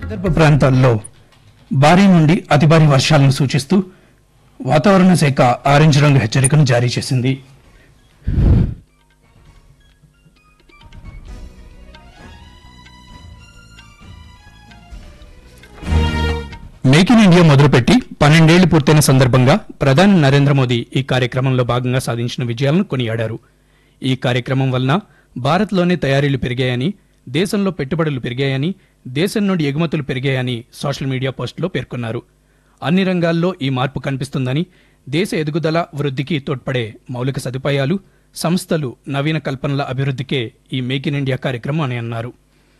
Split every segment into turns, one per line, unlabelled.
విదర్భ ప్రాంతాల్లో భారీ నుండి అతి భారీ వర్షాలను సూచిస్తూ వాతావరణ శాఖ ఆరెంజ్ రంగు హెచ్చరికను జారీ చేసింది మేక్ ఇన్ ఇండియా మొదలుపెట్టి పన్నెండేళ్లు పూర్తయిన సందర్భంగా ప్రధాని నరేంద్ర మోదీ ఈ కార్యక్రమంలో భాగంగా సాధించిన విజయాలను కొనియాడారు ఈ కార్యక్రమం వలన భారత్లోనే తయారీలు పెరిగాయని దేశంలో పెట్టుబడులు పెరిగాయని దేశం నుండి ఎగుమతులు పెరిగాయని సోషల్ మీడియా పోస్టులో పేర్కొన్నారు అన్ని రంగాల్లో ఈ మార్పు కనిపిస్తుందని దేశ ఎదుగుదల వృద్ధికి తోడ్పడే మౌలిక సదుపాయాలు సంస్థలు నవీన కల్పనల అభివృద్ధికే ఈ మేక్ ఇన్ ఇండియా కార్యక్రమం అని అన్నారు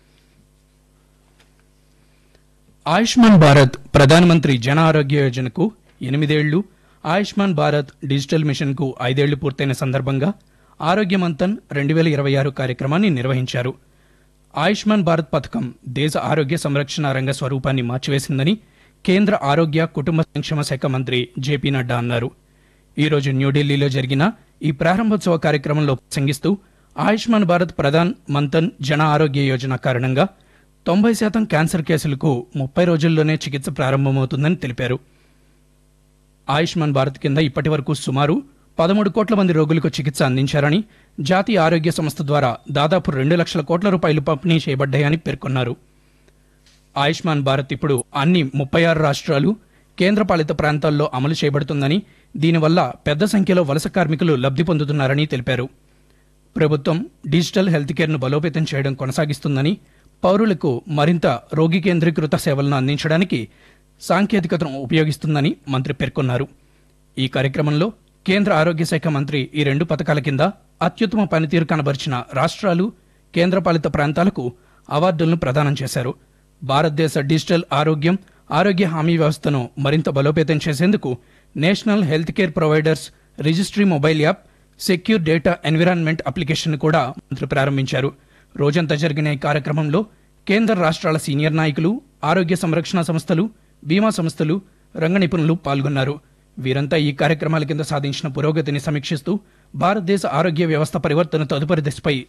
ఆయుష్మాన్ భారత్ ప్రధానమంత్రి జన ఆరోగ్య యోజనకు ఎనిమిదేళ్లు ఆయుష్మాన్ భారత్ డిజిటల్ మిషన్కు ఐదేళ్లు పూర్తయిన సందర్భంగా ఆరోగ్య మంతన్ రెండు వేల ఇరవై ఆరు కార్యక్రమాన్ని నిర్వహించారు ఆయుష్మాన్ భారత్ పథకం దేశ ఆరోగ్య సంరక్షణ రంగ స్వరూపాన్ని మార్చివేసిందని కేంద్ర ఆరోగ్య కుటుంబ సంక్షేమ శాఖ మంత్రి జేపీ నడ్డా అన్నారు ఈ రోజు న్యూఢిల్లీలో జరిగిన ఈ ప్రారంభోత్సవ కార్యక్రమంలో ప్రసంగిస్తూ ఆయుష్మాన్ భారత్ ప్రధాన్ మంతన్ జన ఆరోగ్య యోజన కారణంగా తొంభై శాతం క్యాన్సర్ కేసులకు ముప్పై రోజుల్లోనే చికిత్స ప్రారంభమవుతుందని తెలిపారు ఆయుష్మాన్ భారత్ కింద ఇప్పటి వరకు సుమారు పదమూడు కోట్ల మంది రోగులకు చికిత్స అందించారని జాతీయ ఆరోగ్య సంస్థ ద్వారా దాదాపు రెండు లక్షల కోట్ల రూపాయలు పంపిణీ చేయబడ్డాయని పేర్కొన్నారు ఆయుష్మాన్ భారత్ ఇప్పుడు అన్ని ముప్పై ఆరు రాష్ట్రాలు కేంద్రపాలిత ప్రాంతాల్లో అమలు చేయబడుతుందని దీనివల్ల పెద్ద సంఖ్యలో వలస కార్మికులు లబ్ధి పొందుతున్నారని తెలిపారు ప్రభుత్వం డిజిటల్ హెల్త్ కేర్ను బలోపేతం చేయడం కొనసాగిస్తుందని పౌరులకు మరింత రోగి కేంద్రీకృత సేవలను అందించడానికి సాంకేతికతను ఉపయోగిస్తుందని మంత్రి పేర్కొన్నారు ఈ కార్యక్రమంలో కేంద్ర ఆరోగ్య శాఖ మంత్రి ఈ రెండు పథకాల కింద అత్యుత్తమ పనితీరు కనబరిచిన రాష్ట్రాలు కేంద్రపాలిత ప్రాంతాలకు అవార్డులను ప్రదానం చేశారు భారతదేశ డిజిటల్ ఆరోగ్యం ఆరోగ్య హామీ వ్యవస్థను మరింత బలోపేతం చేసేందుకు national health care providers registry mobile app secure data environment application కూడా మంత్రి ప్రారంభించారు రోజంతా జరిగిన ఈ కార్యక్రమంలో కేంద్ర రాష్ట్రాల సీనియర్ నాయకులు ఆరోగ్య సంరక్షణ సంస్థలు బీమా సంస్థలు రంగ నిపుణులు పాల్గొన్నారు వీరంతా ఈ కార్యక్రమాల కింద సాధించిన పురోగతిని సమీక్షిస్తూ భారతదేశ ఆరోగ్య వ్యవస్థ పరివర్తన తదుపరి దశపై